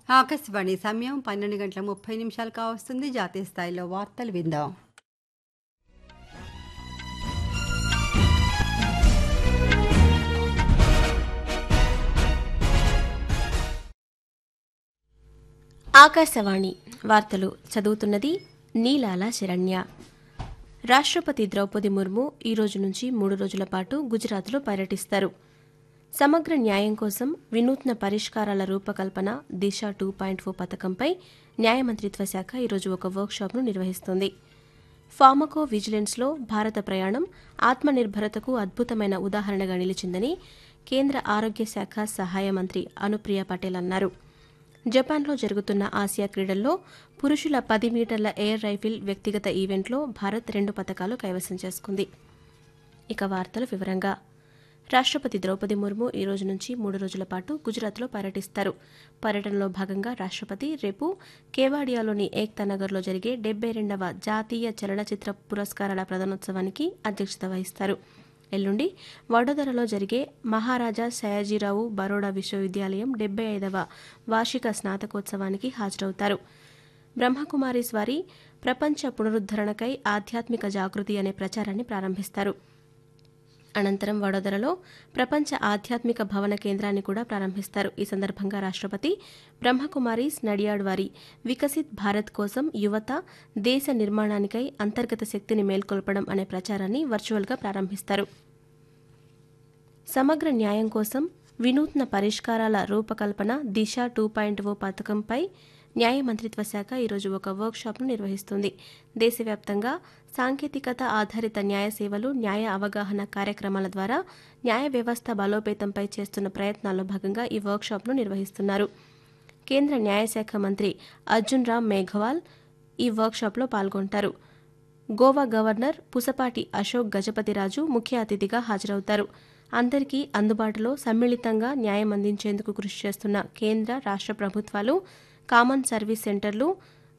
ఆకాశవాణి సమయం పన్నెండు గంటల ముప్పై నిమిషాలు కావస్తుంది జాతీయ స్థాయిలో వార్తలు విందాం ఆకాశవాణి వార్తలు చదువుతున్నది నీలాల శరణ్య రాష్ట్రపతి ద్రౌపది ముర్ము ఈ రోజు నుంచి మూడు రోజుల పాటు గుజరాత్లో పర్యటిస్తారు సమగ్ర న్యాయం కోసం వినూత్న పరిష్కారాల రూపకల్పన దిశ టూ పాయింట్ ఫోర్ పథకంపై న్యాయ మంత్రిత్వ శాఖ ఈరోజు ఒక వర్క్షాప్ను నిర్వహిస్తోంది ఫార్మకో విజిలెన్స్లో భారత ప్రయాణం ఆత్మనిర్భరతకు అద్భుతమైన ఉదాహరణగా నిలిచిందని కేంద్ర ఆరోగ్య శాఖ సహాయ మంత్రి అనుప్రియ పటేల్ అన్నారు జపాన్లో జరుగుతున్న ఆసియా క్రీడల్లో పురుషుల పది మీటర్ల ఎయిర్ రైఫిల్ వ్యక్తిగత ఈవెంట్లో భారత్ రెండు పథకాలు కైవసం చేసుకుంది ఇక వార్తల వివరంగా రాష్ట్రపతి ద్రౌపది ముర్ము ఈ రోజు నుంచి మూడు రోజుల పాటు గుజరాత్లో పర్యటిస్తారు పర్యటనలో భాగంగా రాష్ట్రపతి రేపు కేవాడియాలోని ఏక్తా నగర్లో జరిగే డెబ్బై రెండవ జాతీయ చలనచిత్ర పురస్కారాల ప్రదానోత్సవానికి అధ్యక్షత వహిస్తారు ఎల్లుండి వడోదరలో జరిగే మహారాజా సయాజీరావు బరోడా విశ్వవిద్యాలయం డెబ్బై ఐదవ వార్షిక స్నాతకోత్సవానికి హాజరవుతారు బ్రహ్మకుమారీస్ వారి ప్రపంచ పునరుద్ధరణకై ఆధ్యాత్మిక జాగృతి అనే ప్రచారాన్ని ప్రారంభిస్తారు అనంతరం వడోదరలో ప్రపంచ ఆధ్యాత్మిక భవన కేంద్రాన్ని కూడా ప్రారంభిస్తారు ఈ సందర్భంగా రాష్ట్రపతి బ్రహ్మకుమారీస్ నడియాడ్ వారి వికసిత్ భారత్ కోసం యువత దేశ నిర్మాణానికై అంతర్గత శక్తిని మేల్కొల్పడం అనే ప్రచారాన్ని వర్చువల్గా ప్రారంభిస్తారు సమగ్ర న్యాయం కోసం వినూత్న పరిష్కారాల రూపకల్పన దిశ టూ పాయింట్ ఓ పథకంపై న్యాయ మంత్రిత్వ శాఖ ఈరోజు ఒక వర్క్షాప్ను నిర్వహిస్తుంది దేశవ్యాప్తంగా సాంకేతికత ఆధారిత న్యాయ సేవలు న్యాయ అవగాహన కార్యక్రమాల ద్వారా న్యాయ వ్యవస్థ బలోపేతంపై చేస్తున్న ప్రయత్నాల్లో భాగంగా ఈ వర్క్షాప్ను నిర్వహిస్తున్నారు కేంద్ర న్యాయశాఖ మంత్రి అర్జున్ రామ్ మేఘవాల్ ఈ వర్క్షాప్లో పాల్గొంటారు గోవా గవర్నర్ పుసపాటి అశోక్ గజపతిరాజు ముఖ్య అతిథిగా హాజరవుతారు అందరికీ అందుబాటులో సమ్మిళితంగా న్యాయం అందించేందుకు కృషి చేస్తున్న కేంద్ర రాష్ట్ర ప్రభుత్వాలు కామన్ సర్వీస్ సెంటర్లు